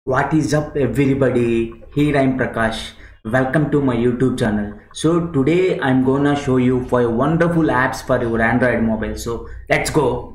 What is up, everybody? Here I'm Prakash. Welcome to my YouTube channel. So today I'm gonna show you five wonderful apps for your Android mobile. So let's go.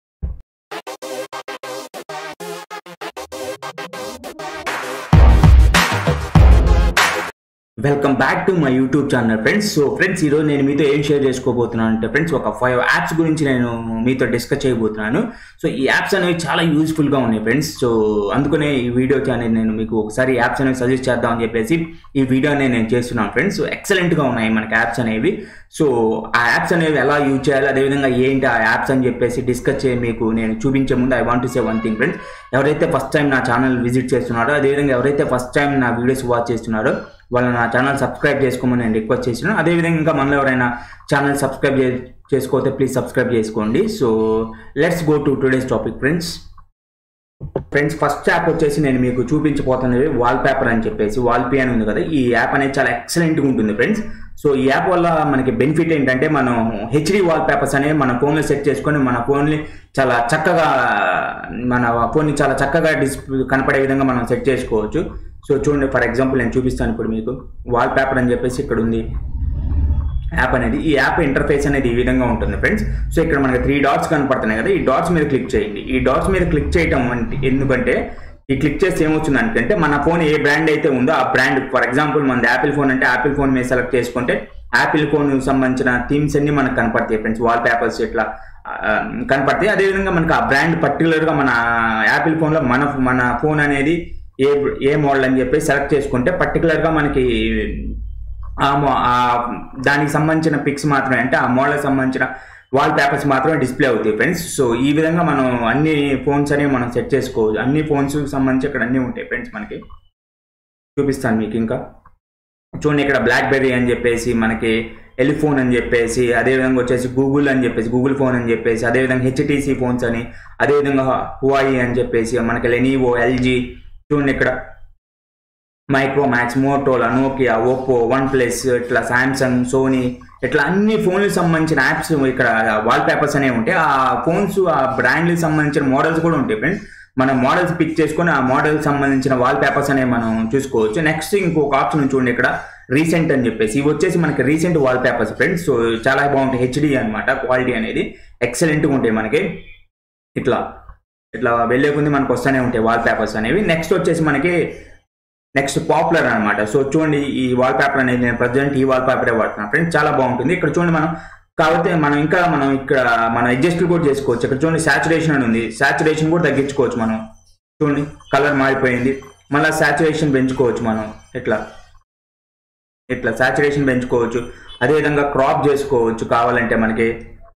Welcome back to my YouTube channel friends so friends ఈరోజు నేను మీతో ఏం share చేసుకోబోతున్నాను అంటే friends ఒక five apps గురించి నేను మీతో డిస్కస్ చేయబోతున్నాను సో ఈ యాప్స్ అనేవి చాలా యూస్ఫుల్గా ఉన్నాయి ఫ్రెండ్స్ సో అందుకనే ఈ వీడియో ఛానల్ నేను మీకు ఒకసారి యాప్స్ అనేవి సజెస్ట్ చేద్దామని చెప్పేసి ఈ వీడియోని నేను చేస్తున్నాను ఫ్రెండ్స్ సో ఎక్సలెంట్గా ఉన్నాయి మనకి యాప్స్ అనేవి సో ఆ యాప్స్ అనేవి ఎలా యూజ్ చేయాలి అదేవిధంగా ఏంటి ఆ యాప్స్ అని చెప్పేసి డిస్కస్ చేయ మీకు నేను చూపించే ముందు I want to say one thing friends ఎవరైతే ఫస్ట్ టైం నా ఛానల్ విజిట్ చేస్తున్నారో అదేవిధంగా ఎవరైతే ఫస్ట్ టైం నా వీడియోస్ వాచ్ చేస్తున్నారో వాళ్ళు నా ఛానల్ సబ్స్క్రైబ్ చేసుకోమని నేను రిక్వెస్ట్ చేస్తున్నాను అదేవిధంగా ఇంకా మనలో ఎవరైనా ఛానల్ సబ్స్క్రైబ్ చే చేసుకోతే ప్లీజ్ సబ్స్క్రైబ్ చేసుకోండి so let's go to today's topic friends friends first app వచ్చేసి నేను మీకు చూపించబోతున్నది వాల్ పేపర్ అని చెప్పేసి వాల్ పే అని ఉంది కదా ఈ యాప్ అనేది చాలా ఎక్సలెంట్గా ఉంటుంది ఫ్రెండ్స్ సో ఈ యాప్ వల్ల మనకి బెనిఫిట్ ఏంటంటే మనం హెచ్డి వాల్ పేపర్స్ అనేవి మన ఫోన్లో సెట్ చేసుకొని మన ఫోన్ని చాలా చక్కగా మన ఫోన్ని చాలా చక్కగా డిస్ప్లే కనపడే విధంగా మనం సెట్ చేసుకోవచ్చు సో చూడండి ఫర్ ఎగ్జాంపుల్ నేను చూపిస్తాను ఇప్పుడు మీకు వాల్ పేపర్ అని చెప్పేసి ఇక్కడ ఉంది యాప్ అనేది ఈ యాప్ ఇంటర్ఫేస్ అనేది ఈ విధంగా ఉంటుంది ఫ్రెండ్స్ సో ఇక్కడ మనకి త్రీ డాట్స్ కనపడుతున్నాయి కదా ఈ డాట్స్ మీద క్లిక్ చేయండి ఈ డాట్స్ మీద క్లిక్ చేయటం అంటే ఎందుకంటే ఈ క్లిక్ చేస్తే ఏమొచ్చింది అంటే మన ఫోన్ ఏ బ్రాండ్ అయితే ఉందో ఆ బ్రాండ్ ఫర్ ఎగ్జాంపుల్ మనది యాపిల్ ఫోన్ అంటే యాపిల్ ఫోన్ మీద సెలెక్ట్ చేసుకుంటే యాపిల్ ఫోన్ సంబంధించిన థీమ్స్ అన్ని మనకు కనపడతాయి ఫ్రెండ్స్ వాల్ పేపర్స్ ఇట్లా కనపడతాయి అదేవిధంగా మనకి ఆ బ్రాండ్ పర్టికులర్గా మన యాపిల్ ఫోన్లో మన మన ఫోన్ అనేది ఏ ఏ మోడల్ అని చెప్పి సెలెక్ట్ చేసుకుంటే పర్టికులర్గా మనకి దానికి సంబంధించిన పిక్స్ మాత్రమే అంటే ఆ మోడల్కి సంబంధించిన వాల్ పేపర్స్ మాత్రమే డిస్ప్లే అవుతాయి ఫ్రెండ్స్ సో ఈ విధంగా మనం అన్ని ఫోన్స్ అనేవి మనం సెట్ చేసుకోవచ్చు అన్ని ఫోన్స్ సంబంధించి ఇక్కడ అన్నీ ఉంటాయి ఫ్రెండ్స్ మనకి చూపిస్తాను మీకు ఇంకా చూడండి ఇక్కడ బ్లాక్ బెర్రీ అని చెప్పేసి మనకి ఎలిఫోన్ అని చెప్పేసి అదేవిధంగా వచ్చేసి గూగుల్ అని చెప్పేసి గూగుల్ ఫోన్ అని చెప్పేసి అదేవిధంగా హెచ్టీసీ ఫోన్స్ అని అదేవిధంగా హువాయి అని చెప్పేసి మనకి లెనీవో ఎల్జీ చూడండి ఇక్కడ Micromax Motorola Nokia Oppo OnePlus ఇట్లా శాంసంగ్ సోనీ ఇట్లా అన్ని ఫోన్లకు సంబంధించిన యాప్స్ ఇక్కడ వాల్ పేపర్స్ అనేవి ఉంటాయి ఆ ఫోన్స్ ఆ బ్రాండ్లకు సంబంధించిన మోడల్స్ కూడా ఉంటాయి ఫ్రెండ్స్ మనం మోడల్స్ పిక్ చేసుకొని ఆ మోడల్కి సంబంధించిన వాల్ పేపర్స్ అనేవి మనం చూసుకోవచ్చు నెక్స్ట్ ఇంకొక ఆప్షన్ చూడండి ఇక్కడ రీసెంట్ అని చెప్పేసి ఇవి వచ్చేసి మనకి recent wallpapers friends so చాలా బాగుంటాయి హెచ్డి అనమాట క్వాలిటీ అనేది ఎక్సలెంట్గా ఉంటాయి మనకి ఇట్లా ఇట్లా వెళ్ళే కొంది మనకు వస్తూనే ఉంటాయి వాల్ పేపర్స్ అనేవి నెక్స్ట్ వచ్చేసి మనకి నెక్స్ట్ పాపులర్ అనమాట సో చూడండి ఈ వాల్ పేపర్ అనేది నేను ప్రజెంట్ ఈ వాల్ పేపరే వాడుతున్నాను ఫ్రెండ్స్ చాలా బాగుంటుంది ఇక్కడ చూడండి మనం కాకపోతే మనం ఇంకా మనం ఇక్కడ మనం అడ్జస్ట్ కూడా చేసుకోవచ్చు ఇక్కడ చూడండి సాచురేషన్ అని ఉంది సాచురేషన్ కూడా తగ్గించుకోవచ్చు మనం చూడండి కలర్ మారిపోయింది మళ్ళీ సాచురేషన్ పెంచుకోవచ్చు మనం ఇట్లా ఇట్లా సాచురేషన్ పెంచుకోవచ్చు అదేవిధంగా క్రాప్ చేసుకోవచ్చు కావాలంటే మనకి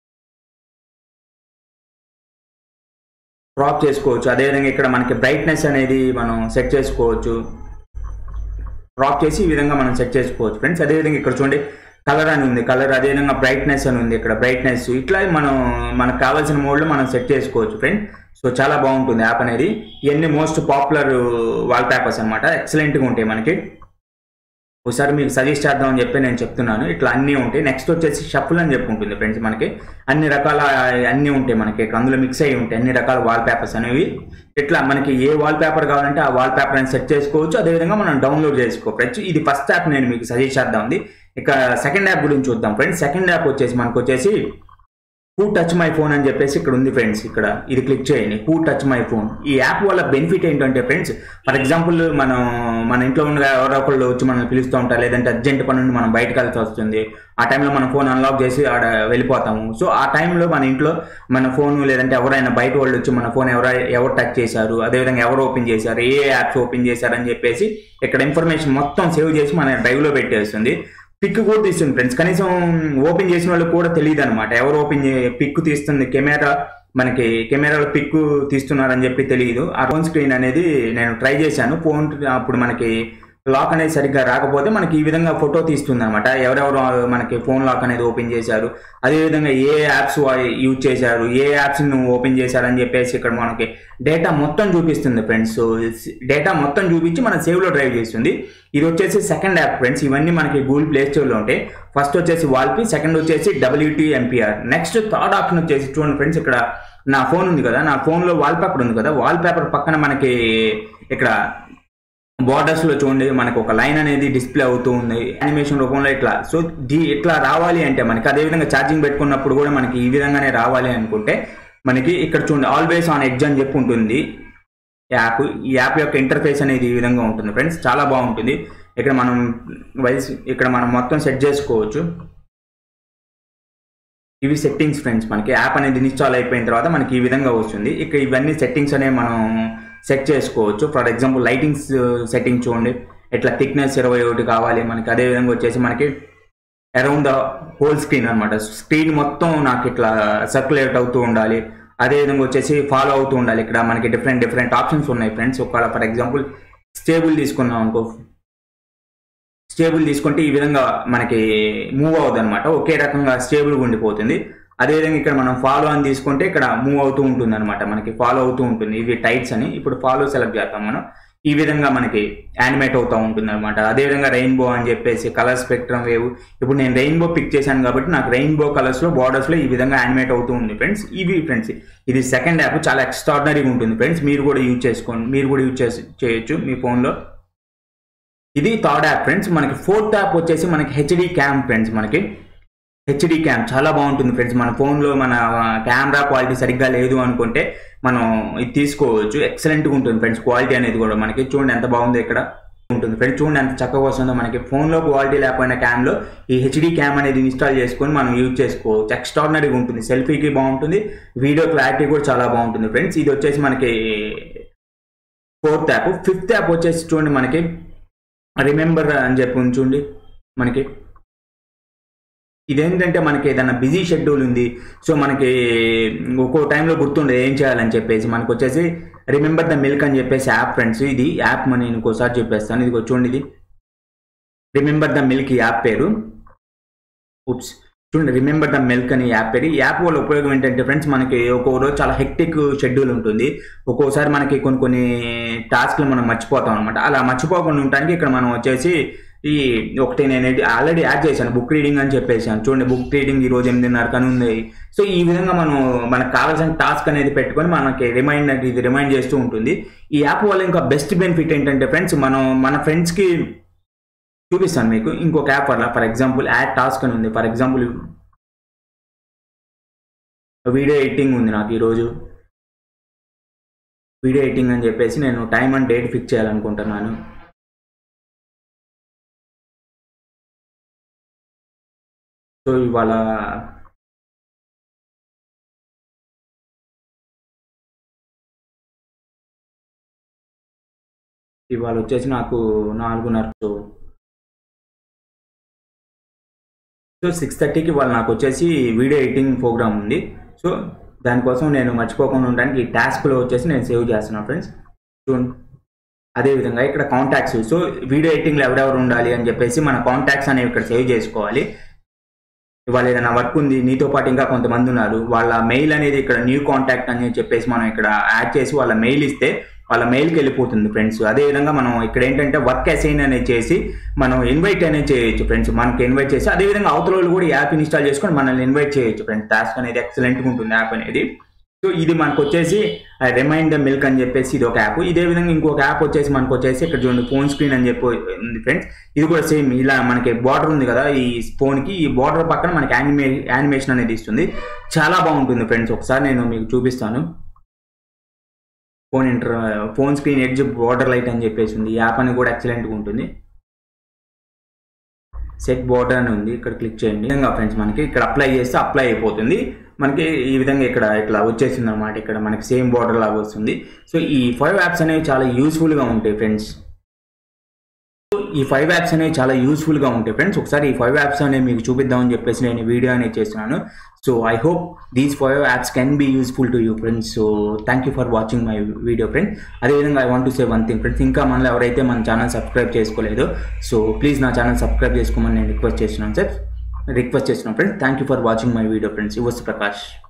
క్రాప్ చేసుకోవచ్చు అదేవిధంగా ఇక్కడ మనకి బ్రైట్నెస్ అనేది మనం సెట్ చేసుకోవచ్చు క్రాప్ చేసి ఈ విధంగా మనం సెట్ చేసుకోవచ్చు ఫ్రెండ్స్ అదేవిధంగా ఇక్కడ చూడండి కలర్ అని ఉంది కలర్ అదేవిధంగా బ్రైట్నెస్ అని ఉంది ఇక్కడ బ్రైట్నెస్ ఇట్లా మనం మనకు కావాల్సిన మోడ్లో మనం సెట్ చేసుకోవచ్చు ఫ్రెండ్ సో చాలా బాగుంటుంది యాప్ అనేది ఇవన్నీ మోస్ట్ పాపులర్ వాల్ పేపర్స్ అనమాట ఎక్సలెంట్గా ఉంటాయి మనకి ఒకసారి మీకు సజెస్ట్ చేద్దామని చెప్పి నేను చెప్తున్నాను ఇట్లా అన్నీ ఉంటాయి నెక్స్ట్ వచ్చేసి షఫుల్ అని చెప్పి ఉంటుంది ఫ్రెండ్స్ మనకి అన్ని రకాల అన్నీ ఉంటాయి మనకి అందులో మిక్స్ అయ్యి ఉంటాయి అన్ని రకాల వాల్ పేపర్స్ అనేవి ఇట్లా మనకి ఏ వాల్ పేపర్ కావాలంటే ఆ వాల్ పేపర్ అని సెట్ చేసుకోవచ్చు అదేవిధంగా మనం డౌన్లోడ్ చేసుకోవచ్చు ఇది ఫస్ట్ యాప్ నేను మీకు సజెస్ట్ చేద్దాం ఉంది ఇక సెకండ్ యాప్ గురించి చూద్దాం ఫ్రెండ్స్ సెకండ్ యాప్ వచ్చేసి మనకు వచ్చేసి హూ టచ్ మై ఫోన్ అని చెప్పేసి ఇక్కడ ఉంది ఫ్రెండ్స్ ఇక్కడ ఇది క్లిక్ చేయండి హూ టచ్ మై ఫోన్ ఈ యాప్ వల్ల బెనిఫిట్ ఏంటంటే ఫ్రెండ్స్ ఫర్ ఎగ్జాంపుల్ మనం మన ఇంట్లో ఉన్న ఎవరో ఒకళ్ళు వచ్చి మనల్ని పిలుస్తూ ఉంటారు లేదంటే అర్జెంట్ పని నుండి మనం బయటకు వెళ్తే వస్తుంది ఆ టైంలో మన ఫోన్ అన్లాక్ చేసి ఆడ వెళ్ళిపోతాము సో ఆ టైంలో మన ఇంట్లో మన ఫోన్ లేదంటే ఎవరైనా బయట వాళ్ళు వచ్చి మన ఫోన్ ఎవరు ఎవరు టచ్ చేశారు అదేవిధంగా ఎవరు ఓపెన్ చేశారు ఏ యాప్స్ ఓపెన్ చేశారని చెప్పేసి ఇక్కడ ఇన్ఫర్మేషన్ మొత్తం సేవ్ చేసి మన డ్రైవ్లో పెట్టేస్తుంది పిక్ కూడా తీస్తుంది ఫ్రెండ్స్ కనీసం ఓపెన్ చేసిన వాళ్ళకి కూడా తెలియదు అనమాట ఎవరు ఓపెన్ పిక్ తీస్తుంది కెమెరా మనకి కెమెరాలో పిక్ తీస్తున్నారని చెప్పి తెలియదు ఆ ఫోన్ స్క్రీన్ అనేది నేను ట్రై చేశాను ఫోన్ అప్పుడు మనకి లాక్ అనేది సరిగ్గా రాకపోతే మనకి ఈ విధంగా ఫోటో తీస్తుంది అనమాట ఎవరెవరు మనకి ఫోన్ లాక్ అనేది ఓపెన్ చేశారు అదేవిధంగా ఏ యాప్స్ యూజ్ చేశారు ఏ యాప్స్ నువ్వు ఓపెన్ చేశారని చెప్పేసి ఇక్కడ మనకి డేటా మొత్తం చూపిస్తుంది ఫ్రెండ్స్ సో డేటా మొత్తం చూపించి మన సేవ్లో డ్రైవ్ చేస్తుంది ఇది వచ్చేసి సెకండ్ యాప్ ఫ్రెండ్స్ ఇవన్నీ మనకి గూగుల్ ప్లే స్టోర్లో ఉంటాయి ఫస్ట్ వచ్చేసి వాల్పీ సెకండ్ వచ్చేసి WT MPR next third option వచ్చేసి చూడండి ఫ్రెండ్స్ ఇక్కడ నా ఫోన్ ఉంది కదా నా ఫోన్లో వాల్ పేపర్ ఉంది కదా వాల్ పేపర్ పక్కన మనకి ఇక్కడ బార్డర్స్ లో చూడండి మనకు ఒక లైన్ అనేది డిస్ప్లే అవుతూ ఉంది యానిమేషన్ రూపంలో ఇట్లా సో దీ ఇట్లా రావాలి అంటే మనకి అదే విధంగా ఛార్జింగ్ పెట్టుకున్నప్పుడు కూడా మనకి ఈ విధంగానే రావాలి అనుకుంటే మనకి ఇక్కడ చూడండి ఆల్వేస్ ఆన్ ఎడ్జ్ అని చెప్పి ఉంటుంది యాప్ ఈ యాప్ యొక్క ఇంటర్ఫేస్ అనేది ఈ విధంగా ఉంటుంది ఫ్రెండ్స్ చాలా బాగుంటుంది ఇక్కడ మనం వైస్ ఇక్కడ మనం మొత్తం సెట్ చేసుకోవచ్చు ఇవి సెట్టింగ్స్ ఫ్రెండ్స్ మనకి యాప్ అనేది ఇన్స్టాల్ అయిపోయిన తర్వాత మనకి ఈ విధంగా వస్తుంది ఇక ఇవన్నీ సెట్టింగ్స్ అనేవి మనం సెట్ చేసుకోవచ్చు ఫర్ ఎగ్జాంపుల్ లైటింగ్స్ సెట్టింగ్ చూడండి ఇట్లా థిక్నెస్ ఇరవై ఒకటి కావాలి మనకి అదే విధంగా వచ్చేసి మనకి అరౌండ్ ద హోల్ స్క్రీన్ అనమాట స్క్రీన్ మొత్తం నాకు ఇట్లా సర్క్యులేట్ అవుతూ ఉండాలి అదే విధంగా వచ్చేసి ఫాలో అవుతూ ఉండాలి ఇక్కడ మనకి డిఫరెంట్ డిఫరెంట్ ఆప్షన్స్ ఉన్నాయి ఫ్రెండ్స్ ఒకవేళ ఫర్ ఎగ్జాంపుల్ స్టేబుల్ తీసుకున్నాం అనుకో స్టేబుల్ తీసుకుంటే ఈ విధంగా మనకి మూవ్ అవుతుంది అనమాట ఒకే రకంగా స్టేబుల్గా ఉండిపోతుంది అదేవిధంగా ఇక్కడ మనం ఫాలో అని తీసుకుంటే ఇక్కడ మూవ్ అవుతూ ఉంటుంది అనమాట మనకి ఫాలో అవుతూ ఉంటుంది ఇవి టైట్స్ అని ఇప్పుడు ఫాలో సెలెక్ట్ చేస్తాం మనం ఈ విధంగా మనకి యానిమేట్ అవుతూ ఉంటుంది అనమాట అదేవిధంగా రెయిన్బో అని చెప్పేసి కలర్ స్పెక్ట్రమ్ వేవ్ ఇప్పుడు నేను రెయిన్బో పిక్ చేశాను కాబట్టి నాకు రెయిన్బో కలర్స్లో బార్డర్స్లో ఈ విధంగా యానిమేట్ అవుతూ ఉంది ఫ్రెండ్స్ ఇవి ఫ్రెండ్స్ ఇది సెకండ్ యాప్ చాలా ఎక్స్ట్రాడినరీగా ఉంటుంది ఫ్రెండ్స్ మీరు కూడా యూజ్ చేసుకోండి మీరు కూడా యూజ్ చేసి చేయొచ్చు మీ ఫోన్లో ఇది థర్డ్ యాప్ ఫ్రెండ్స్ మనకి ఫోర్త్ యాప్ వచ్చేసి మనకి హెచ్డి క్యామ్ ఫ్రెండ్స్ మనకి హెచ్డి క్యామ్ చాలా బాగుంటుంది ఫ్రెండ్స్ మన ఫోన్లో మన కెమెరా క్వాలిటీ సరిగ్గా లేదు అనుకుంటే మనం ఇది తీసుకోవచ్చు ఎక్సలెంట్గా ఉంటుంది ఫ్రెండ్స్ క్వాలిటీ అనేది కూడా మనకి చూడండి ఎంత బాగుందో ఇక్కడ ఉంటుంది ఫ్రెండ్స్ చూడండి ఎంత చక్కగా వస్తుందో మనకి ఫోన్లో క్వాలిటీ లేకపోయినా క్యామ్లో ఈ హెచ్డి క్యామ్ అనేది ఇన్స్టాల్ చేసుకొని మనం యూజ్ చేసుకోవచ్చు ఎక్స్ట్రాడినరీగా ఉంటుంది సెల్ఫీకి బాగుంటుంది వీడియో క్లారిటీ కూడా చాలా బాగుంటుంది ఫ్రెండ్స్ ఇది వచ్చేసి మనకి ఫోర్త్ యాప్ ఫిఫ్త్ యాప్ వచ్చేసి చూడండి మనకి రిమెంబర్ అని చెప్పి ఉంచుండి మనకి ఇదేంటంటే మనకి ఏదైనా బిజీ షెడ్యూల్ ఉంది సో మనకి ఒక్కో టైంలో గుర్తుండదు ఏం చేయాలని చెప్పేసి మనకు వచ్చేసి రిమెంబర్ ద మిల్క్ అని చెప్పేసి యాప్ ఫ్రెండ్స్ ఇది యాప్ మన నేను ఇంకోసారి చెప్పేస్తాను ఇది చూడండి ఇది రిమెంబర్ ద మిల్క్ యాప్ పేరు ఉప్స్ చూడండి రిమెంబర్ ద మిల్క్ అని యాప్ పేరు ఈ యాప్ వల్ల ఉపయోగం ఏంటంటే ఫ్రెండ్స్ మనకి ఒక్కో రోజు చాలా హెక్టిక్ షెడ్యూల్ ఉంటుంది ఒక్కోసారి మనకి కొన్ని కొన్ని టాస్క్లు మనం మర్చిపోతాం అనమాట అలా మర్చిపోకుండా ఉండడానికి ఇక్కడ మనం వచ్చేసి ఈ ఒకటి నేను ఆల్రెడీ యాడ్ చేశాను బుక్ రీడింగ్ అని చెప్పేసాను చూడండి బుక్ రీడింగ్ ఈ రోజు ఎనిమిదిన్నర కను ఉంది సో ఈ విధంగా మనం మనకు కావాల్సిన టాస్క్ అనేది పెట్టుకొని మనకి రిమైండ్ ఇది రిమైండ్ చేస్తూ ఉంటుంది ఈ యాప్ వల్ల ఇంకా బెస్ట్ బెనిఫిట్ ఏంటంటే ఫ్రెండ్స్ మనం మన ఫ్రెండ్స్కి చూపిస్తాను మీకు ఇంకొక యాప్ వల్ల ఫర్ ఎగ్జాంపుల్ యాడ్ టాస్క్ అని ఉంది ఫర్ ఎగ్జాంపుల్ వీడియో ఎడిటింగ్ ఉంది నాకు ఈరోజు వీడియో ఎడిటింగ్ అని చెప్పేసి నేను టైం అండ్ డేట్ ఫిక్స్ చేయాలనుకుంటున్నాను సో ఇవాళ ఇవాళ వచ్చేసి నాకు నాలుగున్నర సో సో సిక్స్ థర్టీకి వాళ్ళు నాకు వచ్చేసి వీడియో ఎడిటింగ్ ప్రోగ్రామ్ ఉంది సో దానికోసం నేను మర్చిపోకుండా ఉండడానికి ఈ టాస్క్లో వచ్చేసి నేను సేవ్ చేస్తున్నాను ఫ్రెండ్స్ చూడండి అదేవిధంగా ఇక్కడ కాంటాక్ట్స్ సో వీడియో ఎడిటింగ్లో ఎవరెవరు ఉండాలి అని చెప్పేసి మన కాంటాక్ట్స్ అనేవి ఇక్కడ సేవ్ చేసుకోవాలి ఇవాళ ఏదైనా వర్క్ ఉంది నీతో పాటు ఇంకా కొంతమంది ఉన్నారు వాళ్ళ మెయిల్ అనేది ఇక్కడ న్యూ కాంటాక్ట్ అని చెప్పేసి మనం ఇక్కడ యాడ్ చేసి వాళ్ళ మెయిల్ ఇస్తే వాళ్ళ మెయిల్కి వెళ్ళిపోతుంది ఫ్రెండ్స్ అదేవిధంగా మనం ఇక్కడ ఏంటంటే వర్క్ అసైన్ అనేది చేసి మనం ఇన్వైట్ అనేది చేయొచ్చు ఫ్రెండ్స్ మనకి ఇన్వైట్ చేసి అదేవిధంగా అవతల వాళ్ళు కూడా యాప్ ఇన్స్టాల్ చేసుకొని మనల్ని ఇన్వైట్ చేయొచ్చు ఫ్రెండ్స్ టాస్క్ అనేది ఎక్సలెంట్గా ఉంటుంది యాప్ అనేది సో ఇది మనకు వచ్చేసి రిమైండ్ ద మిల్క్ అని చెప్పేసి ఇది ఒక యాప్ ఇదే విధంగా ఇంకొక యాప్ వచ్చేసి మనకు వచ్చేసి ఇక్కడ చూడండి ఫోన్ స్క్రీన్ అని చెప్పి ఉంది ఫ్రెండ్స్ ఇది కూడా సేమ్ ఇలా మనకి బార్డర్ ఉంది కదా ఈ ఫోన్కి ఈ బార్డర్ పక్కన మనకి యానిమే యానిమేషన్ అనేది ఇస్తుంది చాలా బాగుంటుంది ఫ్రెండ్స్ ఒకసారి నేను మీకు చూపిస్తాను phone enter phone screen edge border light అని చెప్పేసి ఉంది ఈ యాప్ అని కూడా ఎక్సలెంట్గా ఉంటుంది సెట్ బార్డర్ అని ఉంది ఇక్కడ క్లిక్ చేయండి విధంగా ఫ్రెండ్స్ మనకి ఇక్కడ అప్లై చేస్తే అప్లై అయిపోతుంది మనకి ఈ విధంగా ఇక్కడ ఇట్లా వచ్చేసింది అనమాట ఇక్కడ మనకి సేమ్ బార్డర్ లాగా వస్తుంది సో ఈ ఫైవ్ యాప్స్ అనేవి చాలా యూస్ఫుల్గా ఉంటాయి ఫ్రెండ్స్ ఈ ఫైవ్ యాప్స్ అనేవి చాలా యూస్ఫుల్గా ఉంటాయి ఫ్రెండ్స్ ఒకసారి ఈ ఫైవ్ యాప్స్ అనేవి మీకు చూపిద్దామని చెప్పేసి నేను ఈ వీడియో అనేది చేస్తున్నాను so I hope these five apps can be useful to you friends so thank you for watching my video friend అదేవిధంగా I want to say one thing friends ఇంకా మనలో ఎవరైతే మన ఛానల్ సబ్స్క్రైబ్ చేసుకోలేదు సో ప్లీజ్ నా channel subscribe చేసుకోమని నేను request చేస్తున్నాను సార్ రిక్వెస్ట్ చేస్తున్నాను friends thank you for watching my video friends ఇవస్ ప్రకాష్